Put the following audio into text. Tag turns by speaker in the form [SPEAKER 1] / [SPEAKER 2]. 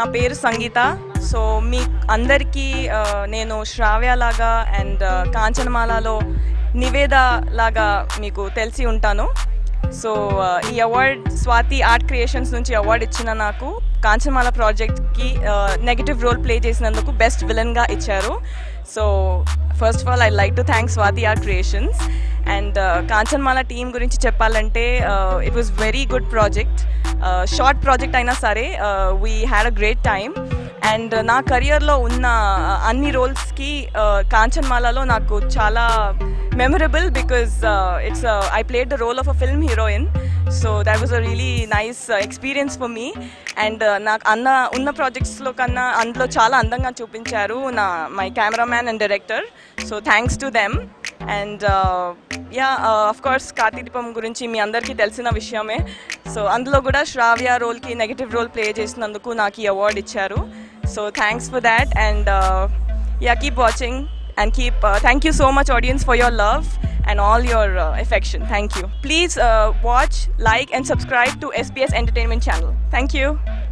[SPEAKER 1] నా పేరు సంగీత సో మీ అందరికీ ఆ, నేను శ్రావ్య లాగా అండ్ కాంచనమాలలో నివేద లాగా మీకు తెలిసి ఉంటాను సో ఆ, ఈ అవార్డ్ స్వాతి ఆర్ట్ క్రియేషన్స్ నుంచి అవార్డ్ ఇచ్చిన నాకు కాంచనమాల ప్రాజెక్ట్కి నెగటివ్ రోల్ ప్లే చేసినందుకు బెస్ట్ విలన్గా ఇచ్చారు so first of all I like to thank Swathi art creations and Kanchanmala team గురించి చెప్పాలంటే it was very good project short project అయినా సరే we had a great time and నా కెరియర్లో ఉన్న uh, అన్ని రోల్స్కి కాంచన్మాలలో నాకు చాలా memorable because it's I played the role of a film heroine so that was a really nice experience for me and నాకు అన్న ఉన్న ప్రాజెక్ట్స్లో కన్నా అందులో చాలా అందంగా చూపించారు నా my cameraman and director so thanks to them and yeah of course Karthideepam గురించి మీ అందరికీ తెలిసిన విషయమే సో అందులో కూడా శ్రావ్య రోల్కి నెగటివ్ రోల్ ప్లే చేసినందుకు నాకు ఈ అవార్డు ఇచ్చారు so thanks for that and yeah keep watching and keep thank you so much audience for your love and all your uh, affection. Thank you. Please uh, watch, like, and subscribe to SBS Entertainment Channel. Thank you.